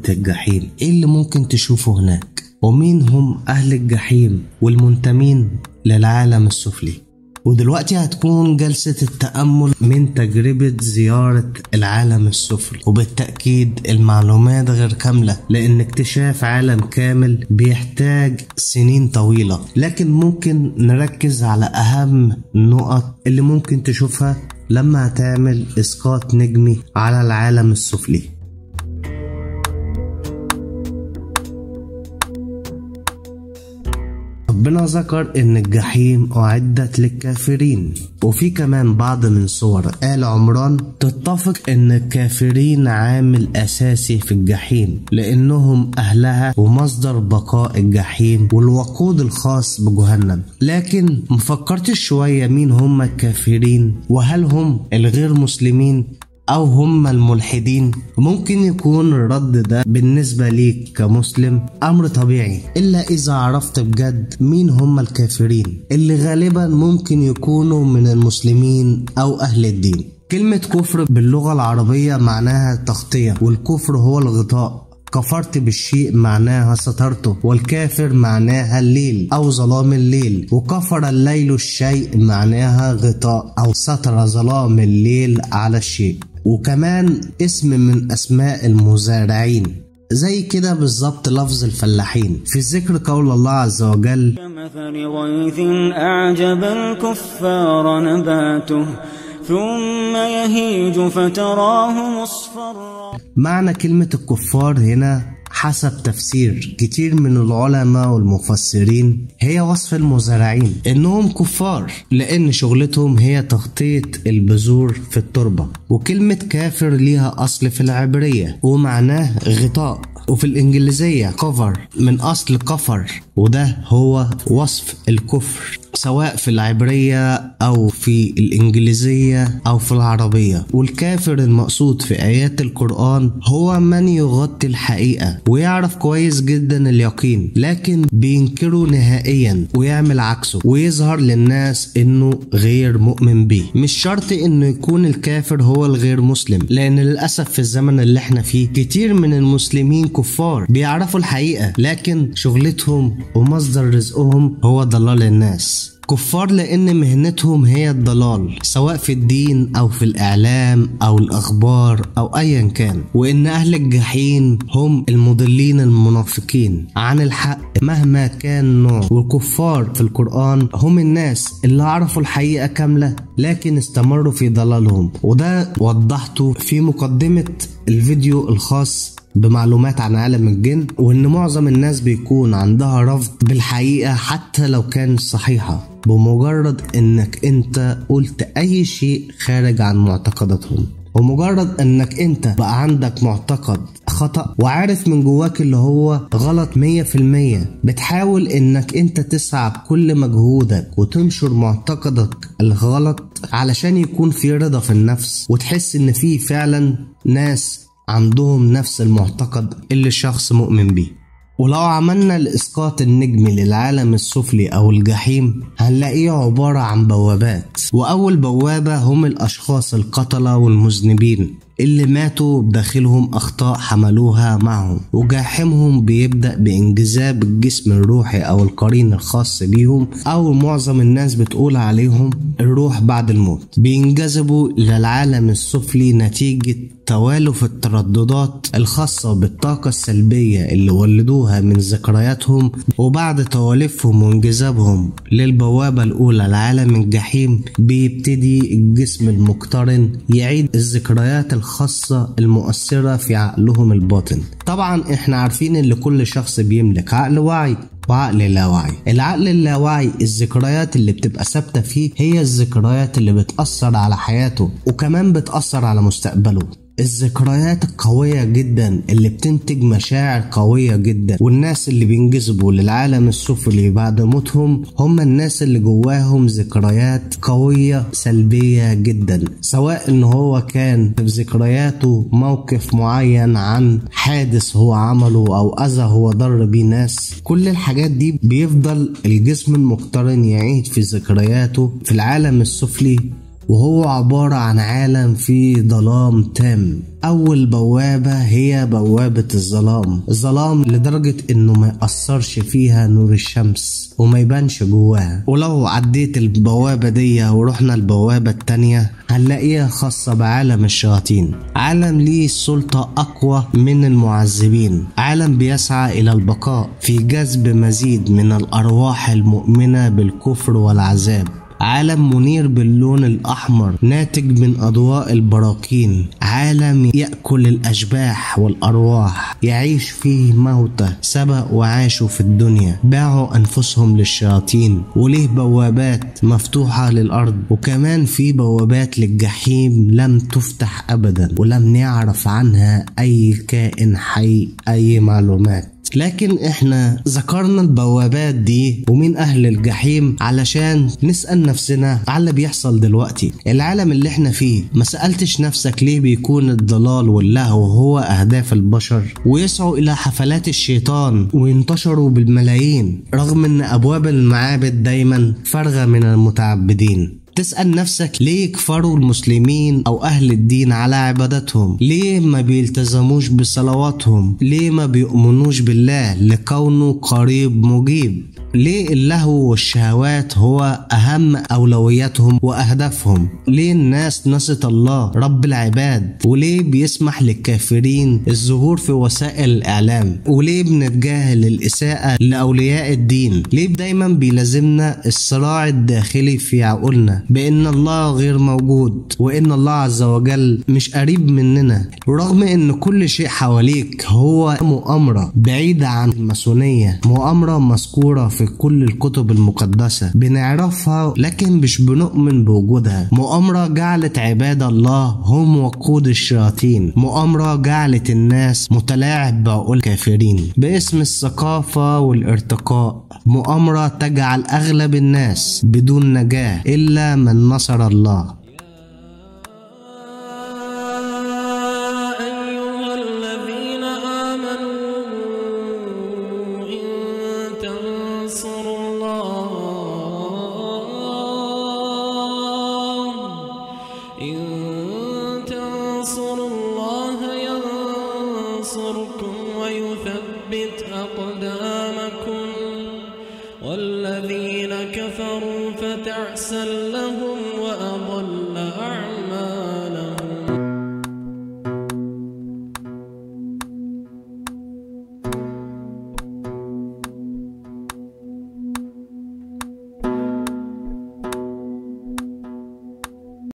بوابة الجحيم ايه اللي ممكن تشوفه هناك ومين هم أهل الجحيم والمنتمين للعالم السفلي ودلوقتي هتكون جلسة التأمل من تجربة زيارة العالم السفلي وبالتأكيد المعلومات غير كاملة لأن اكتشاف عالم كامل بيحتاج سنين طويلة لكن ممكن نركز على أهم النقط اللي ممكن تشوفها لما هتعمل إسقاط نجمي على العالم السفلي ربنا ذكر ان الجحيم اعدت للكافرين وفي كمان بعض من صور آل عمران تتفق ان الكافرين عامل اساسي في الجحيم لانهم اهلها ومصدر بقاء الجحيم والوقود الخاص بجهنم لكن مفكرتش شوية مين هم الكافرين وهل هم الغير مسلمين أو هم الملحدين ممكن يكون الرد ده بالنسبة ليك كمسلم أمر طبيعي إلا إذا عرفت بجد مين هم الكافرين اللي غالبا ممكن يكونوا من المسلمين أو أهل الدين كلمة كفر باللغة العربية معناها تغطية والكفر هو الغطاء كفرت بالشيء معناها سترته والكافر معناها الليل أو ظلام الليل وكفر الليل الشيء معناها غطاء أو ستر ظلام الليل على الشيء وكمان اسم من أسماء المزارعين زي كده بالظبط لفظ الفلاحين في ذكر قول الله عز وجل كمثل غيث أعجب الكفار نباته ثم يهيج فتراه مصفرا معنى كلمة الكفار هنا حسب تفسير كتير من العلماء والمفسرين هي وصف المزارعين انهم كفار لان شغلتهم هي تغطية البذور في التربة وكلمة كافر ليها اصل في العبرية ومعناه غطاء وفي الإنجليزية كفر من أصل كفر وده هو وصف الكفر سواء في العبرية أو في الإنجليزية أو في العربية والكافر المقصود في آيات القرآن هو من يغطي الحقيقة ويعرف كويس جدا اليقين لكن بينكره نهائيا ويعمل عكسه ويظهر للناس إنه غير مؤمن بيه مش شرط إنه يكون الكافر هو الغير مسلم لأن للأسف في الزمن اللي احنا فيه كتير من المسلمين كفار بيعرفوا الحقيقة لكن شغلتهم ومصدر رزقهم هو ضلال الناس كفار لأن مهنتهم هي الضلال سواء في الدين أو في الإعلام أو الأخبار أو أيا كان وإن أهل الجحيم هم المضلين المنافقين عن الحق مهما كان نوع والكفار في القرآن هم الناس اللي عرفوا الحقيقة كاملة لكن استمروا في ضلالهم وده وضحته في مقدمة الفيديو الخاص بمعلومات عن عالم الجن وان معظم الناس بيكون عندها رفض بالحقيقة حتى لو كانت صحيحة بمجرد انك انت قلت اي شيء خارج عن معتقداتهم ومجرد انك انت بقى عندك معتقد خطأ وعارف من جواك اللي هو غلط 100% بتحاول انك انت تسعى بكل مجهودك وتنشر معتقدك الغلط علشان يكون في رضا في النفس وتحس ان في فعلا ناس عندهم نفس المعتقد اللي الشخص مؤمن بيه ولو عملنا الإسقاط النجمي للعالم السفلي أو الجحيم هنلاقيه عبارة عن بوابات وأول بوابة هم الأشخاص القتلة والمذنبين اللي ماتوا بداخلهم أخطاء حملوها معهم وجاحمهم بيبدأ بانجذاب الجسم الروحي أو القرين الخاص بيهم أو معظم الناس بتقول عليهم الروح بعد الموت بينجذبوا للعالم السفلي نتيجة توالف الترددات الخاصة بالطاقة السلبية اللي ولدوها من ذكرياتهم وبعد توالفهم وانجذابهم للبوابة الأولى لعالم الجحيم بيبتدي الجسم المقترن يعيد الذكريات الخاصة المؤثرة في عقلهم الباطن طبعا احنا عارفين ان كل شخص بيملك عقل واعي وعقل لاواعي العقل اللاواعي الذكريات اللي بتبقى ثابتة فيه هي الذكريات اللي بتأثر على حياته وكمان بتأثر على مستقبله الذكريات القوية جدا اللي بتنتج مشاعر قوية جدا والناس اللي بينجذبوا للعالم السفلي بعد موتهم هم الناس اللي جواهم ذكريات قوية سلبية جدا سواء ان هو كان في ذكرياته موقف معين عن حادث هو عمله او اذى هو ضر بيه ناس كل الحاجات دي بيفضل الجسم المقترن يعيد في ذكرياته في العالم السفلي وهو عبارة عن عالم فيه ظلام تام أول بوابة هي بوابة الظلام الظلام لدرجة إنه ما يأثرش فيها نور الشمس وما يبانش جواها ولو عديت البوابة دي ورحنا البوابة التانية هنلاقيها خاصة بعالم الشياطين عالم ليه سلطة أقوى من المعذبين عالم بيسعى إلى البقاء في جذب مزيد من الأرواح المؤمنة بالكفر والعذاب عالم منير باللون الأحمر ناتج من أضواء البراكين عالم يأكل الأشباح والأرواح يعيش فيه موتى سبق وعاشوا في الدنيا باعوا أنفسهم للشياطين وليه بوابات مفتوحة للأرض وكمان في بوابات للجحيم لم تفتح أبدا ولم نعرف عنها أي كائن حي أي معلومات لكن احنا ذكرنا البوابات دي ومين اهل الجحيم علشان نسأل نفسنا على اللي بيحصل دلوقتي العالم اللي احنا فيه ما سألتش نفسك ليه بيكون الضلال واللهو هو اهداف البشر ويسعوا الى حفلات الشيطان وينتشروا بالملايين رغم ان ابواب المعابد دايما فارغة من المتعبدين تسأل نفسك ليه يكفروا المسلمين أو أهل الدين على عبادتهم ليه ما بيلتزموش بصلواتهم ليه ما بيؤمنوش بالله لكونه قريب مجيب ليه اللهو والشهوات هو أهم أولوياتهم وأهدافهم ليه الناس نست الله رب العباد وليه بيسمح للكافرين الظهور في وسائل الإعلام وليه بنتجاهل الإساءة لأولياء الدين ليه دايما بيلازمنا الصراع الداخلي في عقولنا بأن الله غير موجود وأن الله عز وجل مش قريب مننا رغم أن كل شيء حواليك هو مؤامرة بعيدة عن الماسونية مؤامرة مذكورة في كل الكتب المقدسة بنعرفها لكن مش بنؤمن بوجودها مؤامرة جعلت عباد الله هم وقود الشياطين مؤامرة جعلت الناس متلاعب بعقول الكافرين باسم الثقافة والارتقاء مؤامرة تجعل أغلب الناس بدون نجاة إلا من نصر الله أيها الذين آمنوا إن تنصروا الله إن تنصروا الله ينصركم ويثبت أقدامكم والذين كفروا فتعسا لهم